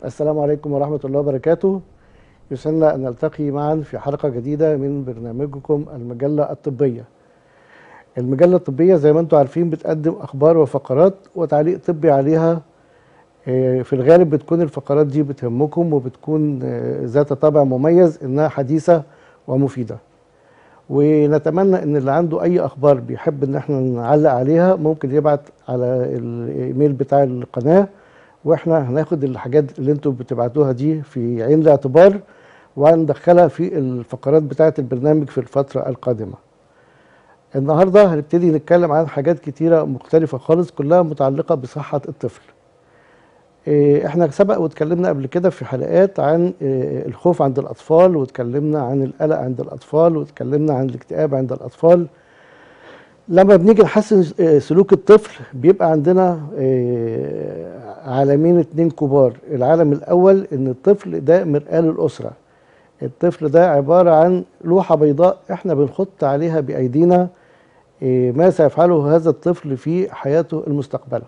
السلام عليكم ورحمة الله وبركاته يسعدنا أن نلتقي معا في حلقة جديدة من برنامجكم المجلة الطبية المجلة الطبية زي ما انتم عارفين بتقدم أخبار وفقرات وتعليق طبي عليها آه، في الغالب بتكون الفقرات دي بتهمكم وبتكون آه، ذات طابع مميز إنها حديثة ومفيدة ونتمنى ان اللي عنده اي اخبار بيحب ان احنا نعلق عليها ممكن يبعت على الايميل بتاع القناه واحنا هناخد الحاجات اللي انتم بتبعتوها دي في عين الاعتبار وهندخلها في الفقرات بتاعه البرنامج في الفتره القادمه. النهارده هنبتدي نتكلم عن حاجات كتيره مختلفه خالص كلها متعلقه بصحه الطفل. إيه، احنا سبق واتكلمنا قبل كده في حلقات عن إيه، الخوف عند الاطفال واتكلمنا عن القلق عند الاطفال واتكلمنا عن الاكتئاب عند الاطفال لما بنيجي نحسن إيه، سلوك الطفل بيبقى عندنا إيه، عالمين اتنين كبار العالم الاول ان الطفل ده مرآة للاسره الطفل ده عباره عن لوحه بيضاء احنا بنحط عليها بايدينا إيه، ما سيفعله هذا الطفل في حياته المستقبله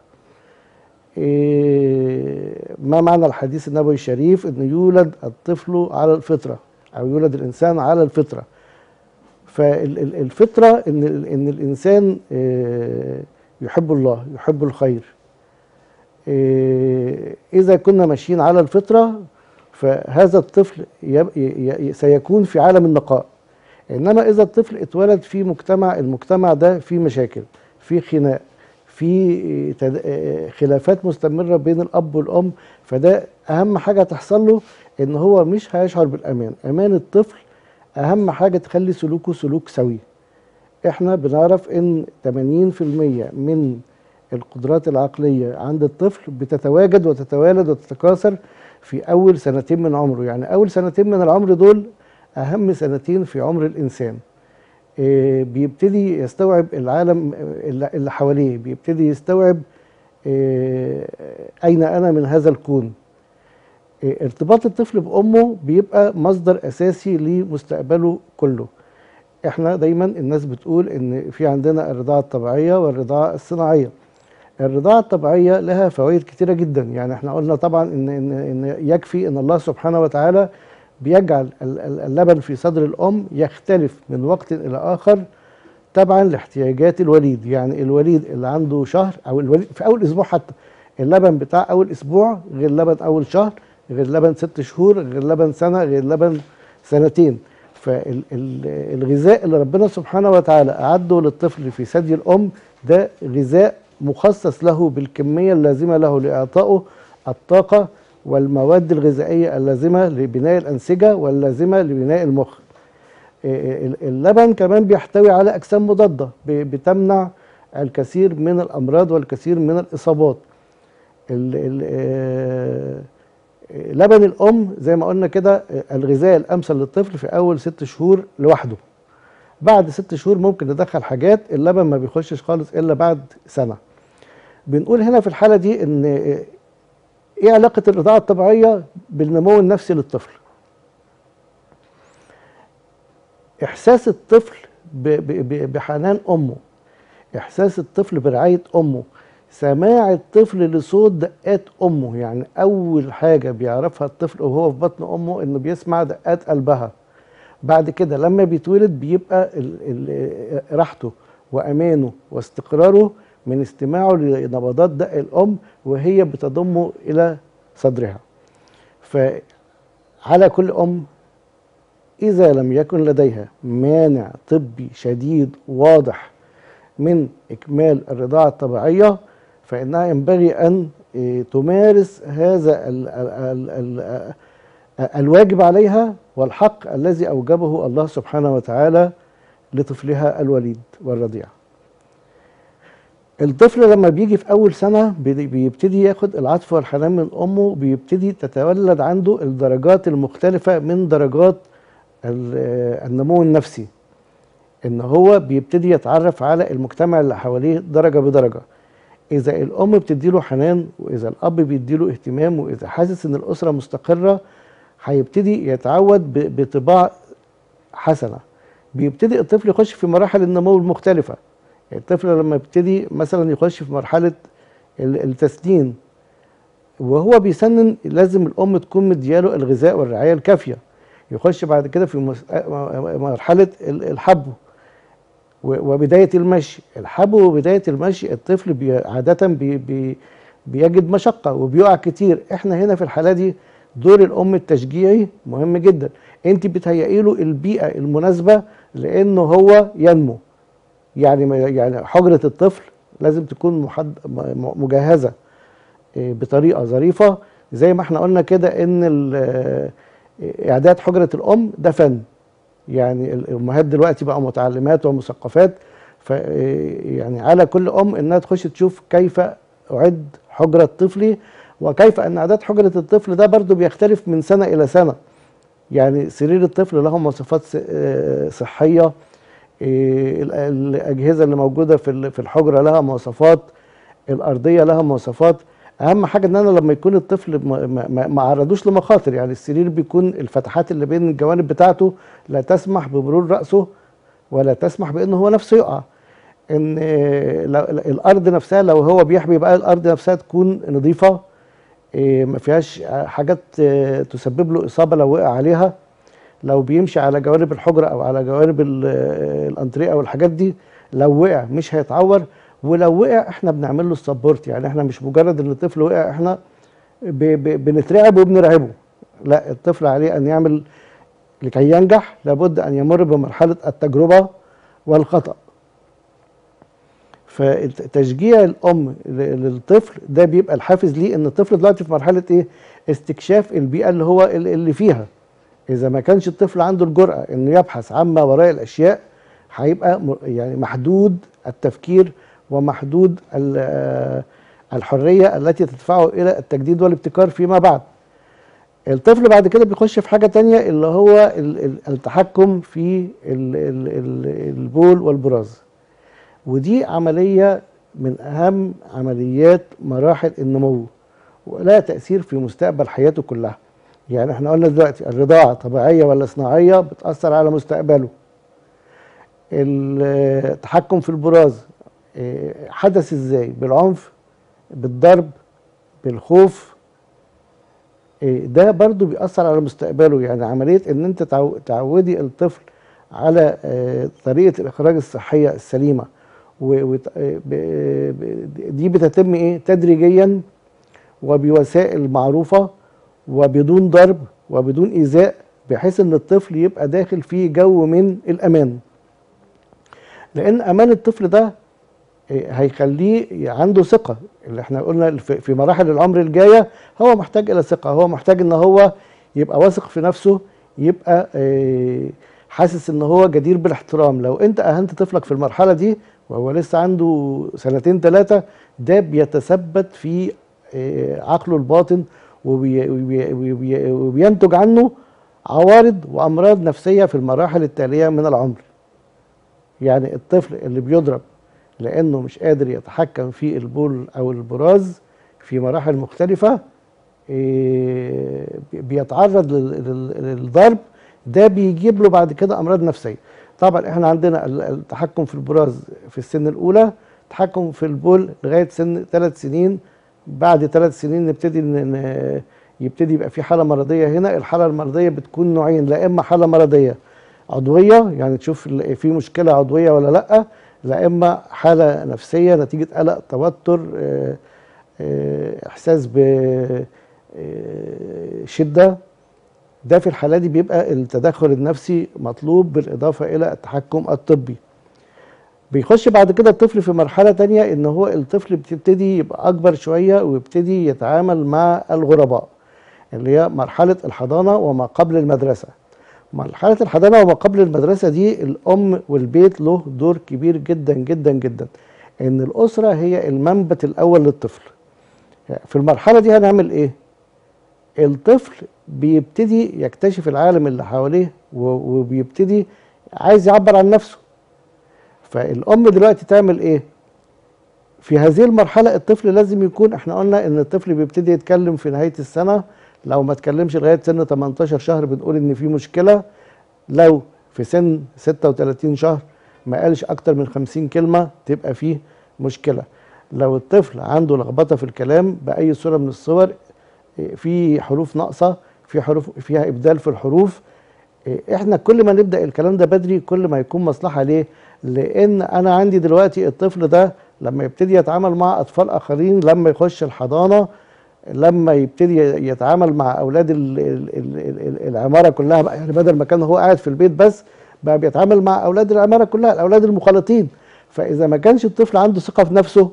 إيه، ما معنى الحديث النبوي الشريف ان يولد الطفل على الفطره او يولد الانسان على الفطره فالفطره ان ال- ان الانسان إيه، يحب الله يحب الخير إيه، اذا كنا ماشيين على الفطره فهذا الطفل يب- ي- ي- سيكون في عالم النقاء انما اذا الطفل اتولد في مجتمع المجتمع ده فيه مشاكل فيه خناق في تد- خلافات مستمره بين الاب والام فده اهم حاجه تحصل له ان هو مش هيشعر بالامان امان الطفل اهم حاجه تخلي سلوكه سلوك سوي احنا بنعرف ان 80% من القدرات العقليه عند الطفل بتتواجد وتتوالد وتتكاثر في اول سنتين من عمره يعني اول سنتين من العمر دول اهم سنتين في عمر الانسان إيه، بيبتدي يستوعب العالم اللي اللي حواليه بيبتدي يستوعب إيه، أين أنا من هذا الكون إيه، ارتباط الطفل بأمه بيبقى مصدر أساسي لمستقبله كله احنا دايما الناس بتقول ان في عندنا الرضاعة الطبيعية والرضاعة الصناعية الرضاعة الطبيعية لها فوائد كتيرة جدا يعني احنا قلنا طبعا ان, إن, إن يكفي ان الله سبحانه وتعالى بيجعل ال- ال- اللبن في صدر الأم يختلف من وقت إلى آخر تبعا لاحتياجات الوليد يعني الوليد اللي عنده شهر أو الوليد في أول أسبوع حتى اللبن بتاع أول أسبوع غير لبن أول شهر غير لبن ست شهور غير لبن سنة غير لبن سنتين فالغذاء اللي ربنا سبحانه وتعالى أعده للطفل في ثدي الأم ده غذاء مخصص له بالكمية اللازمة له لإعطائه الطاقة والمواد الغذائية اللازمة لبناء الأنسجة واللازمة لبناء المخ إيه ال- اللبن كمان بيحتوي على أجسام مضادة ب- بتمنع الكثير من الأمراض والكثير من الإصابات ال- ال- آه، لبن الأم زي ما قلنا كده آه، الغذاء الأمثل للطفل في أول ست شهور لوحده بعد ست شهور ممكن ندخل حاجات اللبن ما بيخشش خالص إلا بعد سنة بنقول هنا في الحالة دي إن آه، ايه علاقة الرضاعة الطبيعية بالنمو النفسي للطفل؟ إحساس الطفل ب- ب- ب- بحنان أمه إحساس الطفل برعاية أمه سماع الطفل لصوت دقات أمه يعني أول حاجة بيعرفها الطفل وهو في بطن أمه إنه بيسمع دقات قلبها بعد كده لما بيتولد بيبقى ال- ال- راحته وأمانه واستقراره من استماعه لنبضات دق الأم وهي بتضمه إلى صدرها فعلى كل أم إذا لم يكن لديها مانع طبي شديد واضح من إكمال الرضاعة الطبيعية فإنها ينبغي أن إيه، تمارس هذا ال ال ال ال الواجب عليها والحق الذي أوجبه الله سبحانه وتعالى لطفلها الوليد والرضيع الطفل لما بيجي في اول سنه بي- بيبتدي ياخد العطف والحنان من امه بيبتدي تتولد عنده الدرجات المختلفه من درجات ال- النمو النفسي ان هو بيبتدي يتعرف على المجتمع اللي حواليه درجه بدرجه اذا الام بتديله حنان واذا الاب بيديله اهتمام واذا حاسس ان الاسره مستقره هيبتدي يتعود ب- بطباع حسنه بيبتدي الطفل يخش في مراحل النمو المختلفه الطفل لما يبتدي مثلا يخش في مرحله ال- التسنين وهو بيسنن لازم الام تكون مدياله الغذاء والرعايه الكافيه يخش بعد كده في مس- مرحله ال- الحبو و- وبدايه المشي الحبو وبدايه المشي الطفل بي عاده بي بي بيجد مشقه وبيقع كتير احنا هنا في الحاله دي دور الام التشجيعي مهم جدا انت بتهيئي له البيئه المناسبه لانه هو ينمو يعني ما- يعني حجره الطفل لازم تكون محد م- مجهزه إيه، بطريقه ظريفه زي ما احنا قلنا كده ان ال- آه، اعداد حجره الام ده فن يعني الامهات دلوقتي بقى متعلمات ومثقفات ف يعني على كل ام انها تخش تشوف كيف اعد حجره طفلي وكيف ان اعداد حجره الطفل ده برضو بيختلف من سنه الى سنه يعني سرير الطفل له مواصفات س- آه، صحيه إيه، ال- الاجهزه اللي موجوده في ال- في الحجره لها مواصفات الارضيه لها مواصفات اهم حاجه ان انا لما يكون الطفل ما- ما ما- ما عرضوش لمخاطر يعني السرير بيكون الفتحات اللي بين الجوانب بتاعته لا تسمح بمرور راسه ولا تسمح بانه هو نفسه يقع ان آه، لو- الارض نفسها لو هو بيحبي بقى الارض نفسها تكون نظيفه إيه، ما فيهاش حاجات آه، تسبب له اصابه لو وقع عليها لو بيمشي على جوانب الحجره او على جوانب ال- آه، الانتريه او الحاجات دي لو وقع مش هيتعور ولو وقع احنا بنعمل له السبورت يعني احنا مش مجرد ان الطفل وقع احنا ب ب بنترعب وبنرعبه لا الطفل عليه ان يعمل لكي ينجح لابد ان يمر بمرحله التجربه والخطأ فتشجيع الام ل- للطفل ده بيبقى الحافز ليه ان الطفل دلوقتي في مرحله ايه استكشاف البيئه اللي هو ال- اللي فيها اذا ما كانش الطفل عنده الجرأه انه يبحث عما وراء الاشياء هيبقى م- يعني محدود التفكير ومحدود ال- آه، الحريه التي تدفعه الى التجديد والابتكار فيما بعد الطفل بعد كده بيخش في حاجه تانية اللي هو ال- ال- التحكم في ال- ال- ال- البول والبراز ودي عملية من أهم عمليات مراحل النمو ولها تأثير في مستقبل حياته كلها يعني احنا قلنا دلوقتي الرضاعة طبيعية ولا صناعية بتأثر على مستقبله التحكم في البراز إيه، حدث ازاي بالعنف بالضرب بالخوف إيه، ده برضو بيأثر على مستقبله يعني عملية ان انت تعو- تعودي الطفل على آه، طريقة الإخراج الصحية السليمة و- وت- آه، ب- ب- دي بتتم ايه تدريجيا وبوسائل معروفة وبدون ضرب وبدون إيذاء بحيث ان الطفل يبقى داخل في جو من الأمان لأن أمان الطفل ده إيه، هيخليه عنده ثقة اللي احنا قلنا في في مراحل العمر الجاية هو محتاج إلى ثقة هو محتاج إن هو يبقى واثق في نفسه يبقى إيه، حاسس إن هو جدير بالاحترام لو أنت أهنت طفلك في المرحلة دي وهو لسه عنده سنتين ثلاثة ده بيتثبت في إيه، عقله الباطن وبي- وبي- وبي- وبينتج عنه عوارض وأمراض نفسية في المراحل التالية من العمر يعني الطفل اللي بيضرب لانه مش قادر يتحكم في البول او البراز في مراحل مختلفه إيه، بيتعرض لل- لل- للضرب ده بيجيب له بعد كده امراض نفسيه طبعا احنا عندنا ال- التحكم في البراز في السن الاولى تحكم في البول لغايه سن ثلاث سنين بعد ثلاث سنين نبتدي ن- ن- يبتدي يبقى في حاله مرضيه هنا الحاله المرضيه بتكون نوعين لا اما حاله مرضيه عضويه يعني تشوف ال- في مشكله عضويه ولا لا لا اما حاله نفسيه نتيجه قلق توتر آه، آه، احساس بشده ده في الحالة دي بيبقى التدخل النفسي مطلوب بالإضافة إلى التحكم الطبي بيخش بعد كده الطفل في مرحلة تانية إن هو الطفل بتبتدي يبقى أكبر شوية ويبتدي يتعامل مع الغرباء اللي هي مرحلة الحضانة وما قبل المدرسة مرحلة الحضانة وما قبل المدرسة دي الأم والبيت له دور كبير جدا جدا جدا إن الأسرة هي المنبت الأول للطفل في المرحلة دي هنعمل إيه؟ الطفل بيبتدي يكتشف العالم اللي حواليه و- وبيبتدي عايز يعبر عن نفسه فالأم دلوقتي تعمل إيه؟ في هذه المرحلة الطفل لازم يكون احنا قلنا ان الطفل بيبتدي يتكلم في نهاية السنة لو ما اتكلمش لغاية سن 18 شهر بنقول ان في مشكلة لو في سن 36 شهر ما قالش اكتر من 50 كلمة تبقى فيه مشكلة لو الطفل عنده لخبطة في الكلام بأي صورة من الصور إيه، في حروف ناقصه في حروف فيها ابدال في الحروف إيه، احنا كل ما نبدا الكلام ده بدري كل ما يكون مصلحه ليه لان انا عندي دلوقتي الطفل ده لما يبتدي يتعامل مع اطفال اخرين لما يخش الحضانه لما يبتدي يتعامل مع اولاد ال ال ال العماره كلها بقى يعني بدل ما كان هو قاعد في البيت بس بقى بيتعامل مع اولاد العماره كلها الاولاد المخالطين فاذا ما كانش الطفل عنده ثقه في نفسه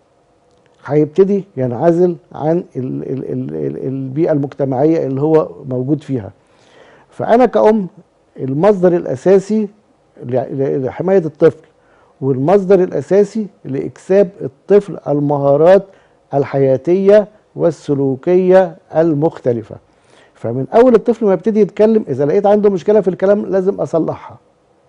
هيبتدي ينعزل عن ال ال ال ال البيئه المجتمعيه اللي هو موجود فيها فانا كأم المصدر الاساسي لحمايه الطفل والمصدر الاساسي لاكساب الطفل المهارات الحياتيه والسلوكيه المختلفه فمن اول الطفل ما يبتدي يتكلم اذا لقيت عنده مشكله في الكلام لازم اصلحها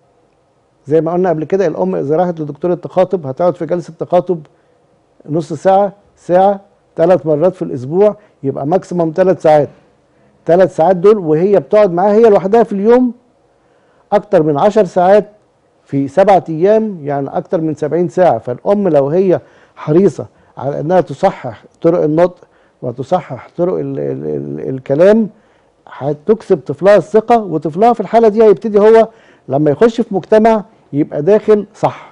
زي ما قلنا قبل كده الام اذا راحت لدكتور التخاطب هتقعد في جلسه تخاطب نص ساعه ساعه ثلاث مرات في الاسبوع يبقى ماكسيموم ثلاث ساعات ثلاث ساعات دول وهي بتقعد معاه هي لوحدها في اليوم اكتر من عشر ساعات في سبعة ايام يعني اكتر من سبعين ساعه فالام لو هي حريصه على انها تصحح طرق النطق وتصحح طرق ال ال ال الكلام هتكسب طفلها الثقه وطفلها في الحاله دي هيبتدي هو لما يخش في مجتمع يبقى داخل صح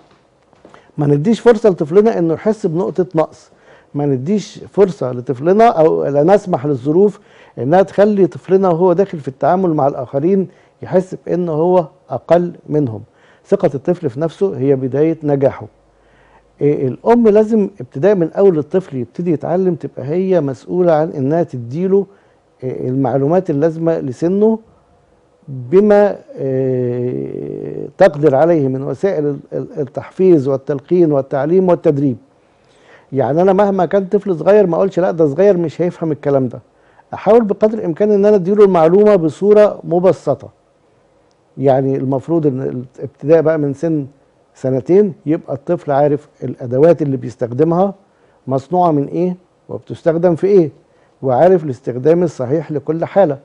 ما نديش فرصه لطفلنا انه يحس بنقطه نقص ما نديش فرصه لطفلنا او لا نسمح للظروف انها تخلي طفلنا وهو داخل في التعامل مع الاخرين يحس بانه هو اقل منهم ثقه الطفل في نفسه هي بدايه نجاحه إيه الام لازم ابتداء من اول الطفل يبتدي يتعلم تبقى هي مسؤوله عن انها تديله إيه المعلومات اللازمه لسنه بما إيه تقدر عليه من وسائل التحفيز والتلقين والتعليم والتدريب يعني انا مهما كان طفل صغير ما اقولش لا ده صغير مش هيفهم الكلام ده احاول بقدر الامكان ان انا اديله المعلومه بصوره مبسطه يعني المفروض ان الابتداء بقى من سن سنتين يبقى الطفل عارف الادوات اللي بيستخدمها مصنوعه من ايه وبتستخدم في ايه وعارف الاستخدام الصحيح لكل حاله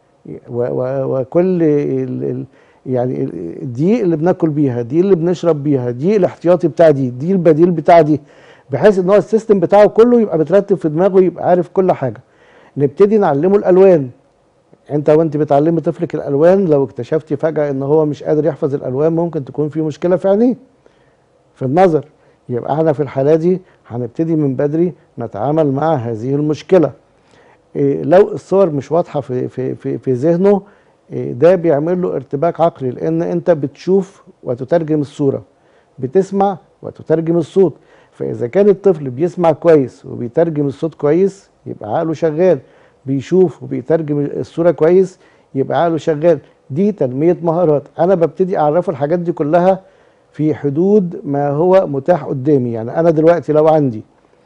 وكل ال ال يعني دي اللي بناكل بيها دي اللي بنشرب بيها دي الاحتياطي بتاع دي دي البديل بتاع دي بحيث ان هو السيستم بتاعه كله يبقى مترتب في دماغه يبقى عارف كل حاجه نبتدي نعلمه الالوان انت وانت بتعلمي طفلك الالوان لو اكتشفتي فجاه ان هو مش قادر يحفظ الالوان ممكن تكون في مشكله في عينيه في النظر يبقى احنا في الحاله دي هنبتدي من بدري نتعامل مع هذه المشكله إيه لو الصور مش واضحه في في في, في ذهنه إيه ده بيعمل له ارتباك عقلي لان انت بتشوف وتترجم الصوره بتسمع وتترجم الصوت فاذا كان الطفل بيسمع كويس وبيترجم الصوت كويس يبقى عقله شغال بيشوف وبيترجم الصوره كويس يبقى عقله شغال دي تنميه مهارات انا ببتدي اعرفه الحاجات دي كلها في حدود ما هو متاح قدامي يعني انا دلوقتي لو عندي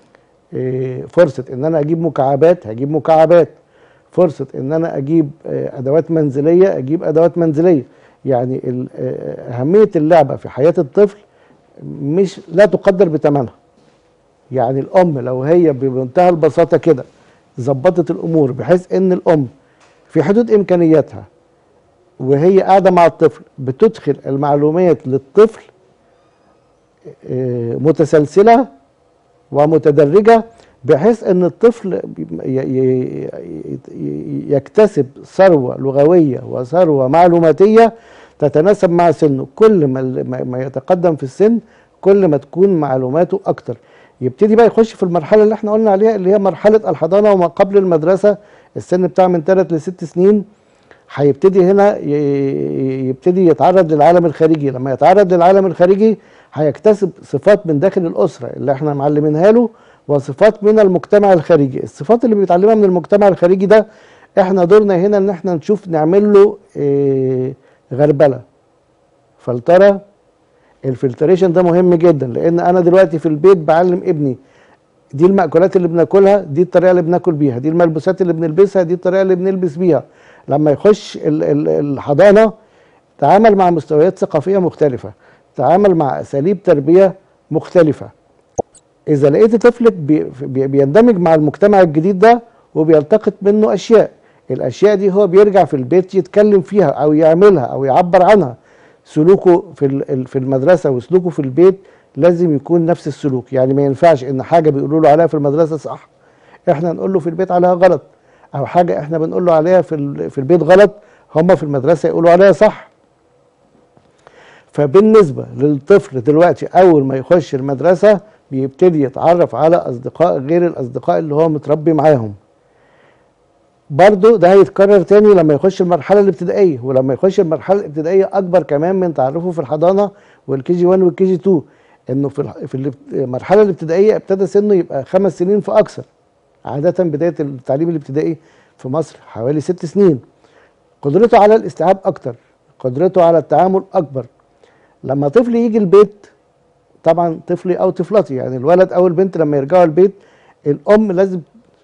فرصه ان انا اجيب مكعبات هجيب مكعبات فرصه ان انا اجيب ادوات منزليه اجيب ادوات منزليه يعني اهميه اللعبه في حياه الطفل مش لا تقدر بثمنها يعني الام لو هي بمنتهى البساطه كده ظبطت الامور بحيث ان الام في حدود امكانياتها وهي قاعده مع الطفل بتدخل المعلومات للطفل متسلسله ومتدرجه بحيث ان الطفل يكتسب ثروه لغويه وثروه معلوماتيه تتناسب مع سنه كل ما يتقدم في السن كل ما تكون معلوماته اكتر يبتدي بقى يخش في المرحله اللي احنا قلنا عليها اللي هي مرحله الحضانه وما قبل المدرسه السن بتاع من 3 ل 6 سنين هيبتدي هنا يبتدي يتعرض للعالم الخارجي لما يتعرض للعالم الخارجي هيكتسب صفات من داخل الاسره اللي احنا معلمينها له وصفات من المجتمع الخارجي الصفات اللي بيتعلمها من المجتمع الخارجي ده احنا دورنا هنا ان احنا نشوف نعمل له اه غربله فلتره الفلتريشن ده مهم جدا لان انا دلوقتي في البيت بعلم ابني دي المأكولات اللي بناكلها دي الطريقه اللي بناكل بيها دي الملبوسات اللي بنلبسها دي الطريقه اللي بنلبس بيها لما يخش الحضانه تعامل مع مستويات ثقافيه مختلفه تعامل مع اساليب تربيه مختلفه اذا لقيت طفلك بي بيندمج مع المجتمع الجديد ده وبيلتقط منه اشياء الاشياء دي هو بيرجع في البيت يتكلم فيها او يعملها او يعبر عنها سلوكه في في المدرسه وسلوكه في البيت لازم يكون نفس السلوك يعني ما ينفعش ان حاجه بيقولوا له عليها في المدرسه صح احنا نقول له في البيت عليها غلط او حاجه احنا بنقول له عليها في ال- في البيت غلط هم في المدرسه يقولوا عليها صح فبالنسبه للطفل دلوقتي اول ما يخش المدرسه بيبتدي يتعرف على اصدقاء غير الاصدقاء اللي هو متربي معاهم برضه ده هيتكرر تاني لما يخش المرحله الابتدائيه ولما يخش المرحله الابتدائيه اكبر كمان من تعرفه في الحضانه والكي جي 1 والكي جي 2 انه في الح- في الاب- المرحله الابتدائيه ابتدى سنه يبقى خمس سنين فاكثر عاده بدايه التعليم الابتدائي في مصر حوالي ست سنين قدرته على الاستيعاب اكتر قدرته على التعامل اكبر لما طفل يجي البيت طبعا طفلي او طفلتي يعني الولد او البنت لما يرجعوا البيت الام لازم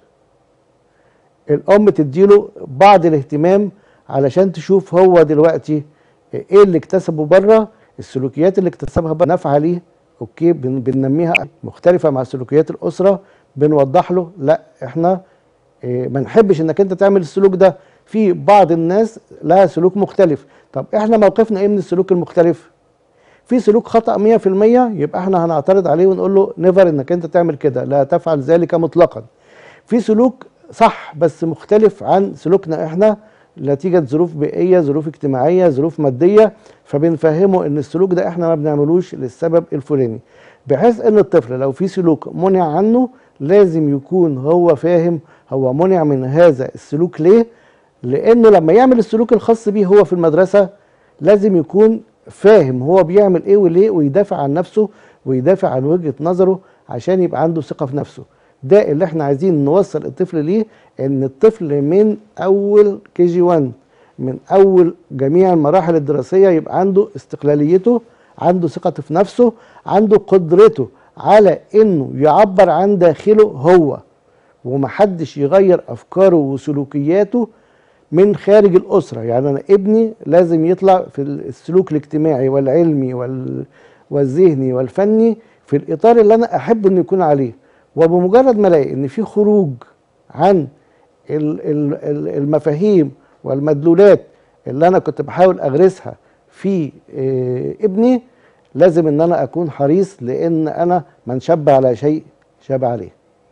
الام تديله بعض الاهتمام علشان تشوف هو دلوقتي ايه اللي اكتسبه بره السلوكيات اللي اكتسبها بره نافعه ليه اوكي بن- بننميها مختلفه مع سلوكيات الاسره بنوضح له لا احنا إيه، ما نحبش انك انت تعمل السلوك ده في بعض الناس لها سلوك مختلف طب احنا موقفنا ايه من السلوك المختلف في سلوك خطأ 100% يبقى احنا هنعترض عليه ونقول له نيفر انك انت تعمل كده لا تفعل ذلك مطلقا في سلوك صح بس مختلف عن سلوكنا احنا نتيجة ظروف بيئية ظروف اجتماعية ظروف مادية فبنفهمه ان السلوك ده احنا ما بنعملوش للسبب الفلاني بحيث ان الطفل لو في سلوك منع عنه لازم يكون هو فاهم هو منع من هذا السلوك ليه لانه لما يعمل السلوك الخاص بيه هو في المدرسة لازم يكون فاهم هو بيعمل ايه وليه ويدافع عن نفسه ويدافع عن وجهة نظره عشان يبقى عنده ثقة في نفسه ده اللي احنا عايزين نوصل الطفل ليه ان الطفل من اول كي جي 1 من اول جميع المراحل الدراسية يبقى عنده استقلاليته عنده ثقة في نفسه عنده قدرته على انه يعبر عن داخله هو ومحدش يغير افكاره وسلوكياته من خارج الاسره يعني انا ابني لازم يطلع في السلوك الاجتماعي والعلمي وال والذهني والفني في الاطار اللي انا احب انه يكون عليه وبمجرد ما الاقي ان في خروج عن ال- ال- ال- المفاهيم والمدلولات اللي انا كنت بحاول اغرسها في آه، ابني لازم ان انا اكون حريص لان انا من شب على شيء شاب عليه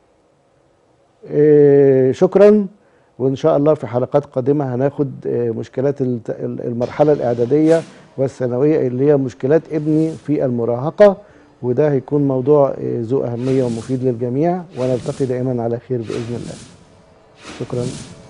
آه، شكرا وان شاء الله في حلقات قادمه هناخد آه، مشكلات الت- ال- المرحله الاعداديه والثانويه اللي هي مشكلات ابني في المراهقه وده هيكون موضوع آه، ذو اهميه ومفيد للجميع ونلتقي دائما على خير باذن الله شكرا